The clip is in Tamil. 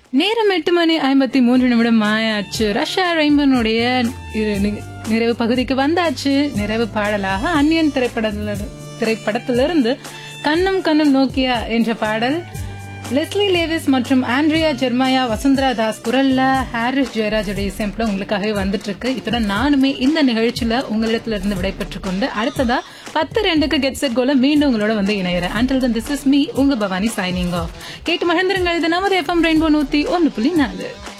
நேரம் எட்டு மணி ஐம்பத்தி மூன்று நிமிடம் ஆயாச்சு ரஷ்யா ரெயின்பனுடைய நிறைவு பகுதிக்கு வந்தாச்சு நிறைவு பாடலாக அந்நியன் திரைப்படத்துல திரைப்படத்திலிருந்து கண்ணும் கண்ணும் நோக்கியா என்ற பாடல் லெஸ்லி லேவிஸ் மற்றும் ஆண்ட்ரியா ஜெர்மாயா வசுந்தரா தாஸ் குரல்ல ஹாரிஸ் ஜெயராஜுடைய இசையமைப்புல உங்களுக்காகவே வந்துட்டு இருக்கு இத்துடன் நானுமே இந்த நிகழ்ச்சியில உங்களிடத்துல இருந்து விடைபெற்று கொண்டு அடுத்ததா பத்து ரெண்டுக்கு கெட் செட் கோல மீண்டும் உங்களோட வந்து இணையறேன் until then this is me உங்க பவானி சைனிங் ஆஃப் கேட்டு மகேந்திரங்கள் இது நமது எஃப்எம் ரெயின்போ நூத்தி ஒன்னு புள்ளி நாலு